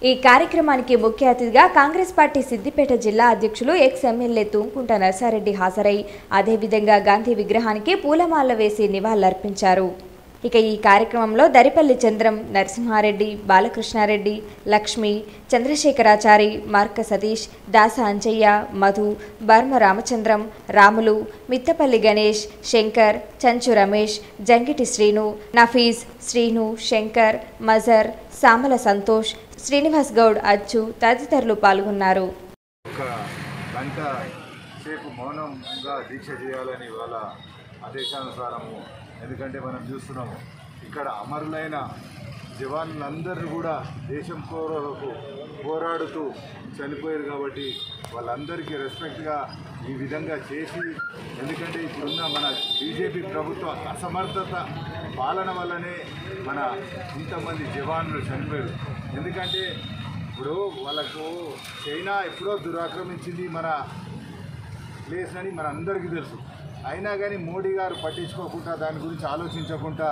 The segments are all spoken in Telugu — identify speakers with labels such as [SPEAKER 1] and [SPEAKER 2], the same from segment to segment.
[SPEAKER 1] ఈ కార్యక్రమానికి ముఖ్య అతిథిగా కాంగ్రెస్ పార్టీ సిద్దిపేట జిల్లా అధ్యక్షులు ఎక్స్ ఎమ్మెల్యే తుంకుంట నర్సారెడ్డి హాజరై అదేవిధంగా గాంధీ విగ్రహానికి పూలమాల వేసి నివాళులర్పించారు ఇక ఈ కార్యక్రమంలో దరిపల్లి చంద్రం నరసింహారెడ్డి బాలకృష్ణారెడ్డి లక్ష్మి చంద్రశేఖరాచారి మార్క సతీష్ దాస అంజయ్య మధు బర్మ రామచంద్రం రాములు మిత్తపల్లి గణేష్ శంకర్ చంచు రమేష్ జంగిటి శ్రీను నఫీజ్ శ్రీను శంకర్ మజర్ సామల సంతోష్ శ్రీనివాస్ గౌడ్ అచ్చు తదితరులు పాల్గొన్నారు
[SPEAKER 2] ఒక గంట సేపు మౌనంగా దీక్ష చేయాలని వాళ్ళ ఆదేశానుసారము ఎందుకంటే మనం చూస్తున్నాము ఇక్కడ అమరులైన జవాన్లందరూ కూడా దేశం కోరకు పోరాడుతూ చనిపోయారు కాబట్టి వాళ్ళందరికీ రెస్పెక్ట్గా ఈ విధంగా చేసి ఎందుకంటే ఇప్పుడున్న మన బీజేపీ ప్రభుత్వ అసమర్థత పాలన వల్లనే మన ఇంతమంది జవాన్లు చనిపోయారు ఎందుకంటే ఇప్పుడు వాళ్ళకు చైనా ఎప్పుడో దురాక్రమించింది మన ప్లేస్ అని మన అందరికీ తెలుసు అయినా కానీ మోడీ గారు పట్టించుకోకుండా దాని గురించి ఆలోచించకుండా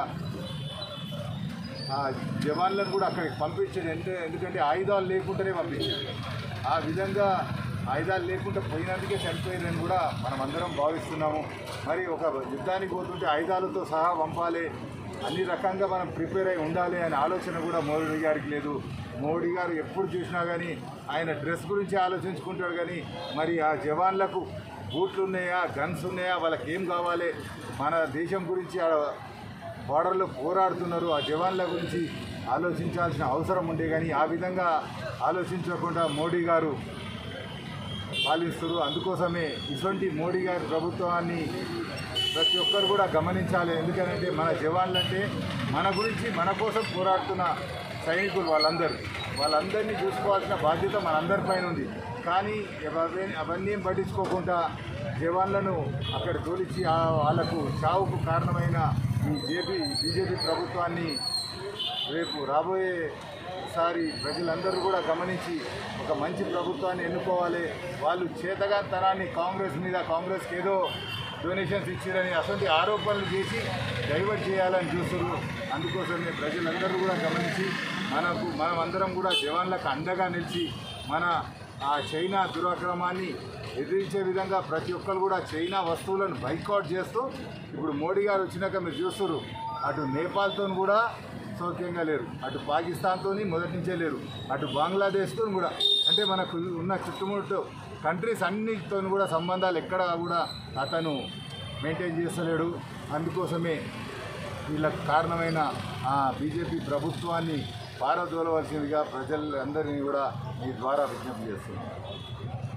[SPEAKER 2] ఆ జవాన్లను కూడా అక్కడికి పంపించాడు అంటే ఎందుకంటే ఆయుధాలు లేకుండానే పంపించాడు ఆ విధంగా ఆయుధాలు లేకుండా పోయినందుకే చనిపోయిందని కూడా మనం అందరం భావిస్తున్నాము మరి ఒక యుద్ధానికి పోతుంటే ఆయుధాలతో సహా పంపాలి అన్ని రకంగా మనం ప్రిపేర్ అయి ఉండాలి అనే ఆలోచన కూడా మోడీ గారికి లేదు మోడీ గారు ఎప్పుడు చూసినా కానీ ఆయన డ్రెస్ గురించి ఆలోచించుకుంటాడు కానీ మరి ఆ జవాన్లకు బూట్లు ఉన్నాయా గన్స్ ఉన్నాయా వాళ్ళకి ఏం కావాలి మన దేశం గురించి ఆ బార్డర్లో పోరాడుతున్నారు ఆ జవాన్ల గురించి ఆలోచించాల్సిన అవసరం ఉండే కానీ ఆ విధంగా ఆలోచించకుండా మోడీ గారు పాలిస్తారు అందుకోసమే ఇటువంటి మోడీ గారి ప్రభుత్వాన్ని ప్రతి ఒక్కరు కూడా గమనించాలి ఎందుకంటే మన జవాన్లంటే మన గురించి మన కోసం పోరాడుతున్న సైనికులు వాళ్ళందరూ వాళ్ళందరినీ చూసుకోవాల్సిన బాధ్యత మనందరిపైన ఉంది కానీ అవన్నీ అవన్నీ ఏం పట్టించుకోకుండా జవాన్లను అక్కడ తోలిచి ఆ వాళ్ళకు చావుకు కారణమైన ఈ జేపీ బీజేపీ ప్రభుత్వాన్ని రేపు రాబోయే సారి ప్రజలందరూ కూడా గమనించి ఒక మంచి ప్రభుత్వాన్ని ఎన్నుకోవాలి వాళ్ళు చేతగాతనాన్ని కాంగ్రెస్ మీద కాంగ్రెస్కి ఏదో డొనేషన్స్ ఇచ్చారని అటువంటి ఆరోపణలు చేసి డైవర్ట్ చేయాలని చూస్తున్నారు అందుకోసమే ప్రజలందరూ కూడా గమనించి మనకు మనం అందరం కూడా జవాన్లకు అండగా నిలిచి మన ఆ చైనా దురాక్రమాన్ని ఎదిరించే విధంగా ప్రతి ఒక్కరు కూడా చైనా వస్తువులను బైకాట్ చేస్తూ ఇప్పుడు మోడీ గారు వచ్చినాక మీరు చూస్తున్నారు అటు నేపాల్తో కూడా సౌఖ్యంగా లేరు అటు పాకిస్తాన్తో మొదటి నుంచే లేరు అటు బంగ్లాదేశ్తో కూడా అంటే మనకు ఉన్న చుట్టుముట్టు కంట్రీస్ అన్నిటితో కూడా సంబంధాలు ఎక్కడ కూడా అతను మెయింటైన్ చేస్తలేడు అందుకోసమే వీళ్ళకు కారణమైన ఆ బీజేపీ ప్రభుత్వాన్ని పారదోలవలసిందిగా ప్రజలందరినీ కూడా మీ ద్వారా విజ్ఞప్తి చేస్తున్నాను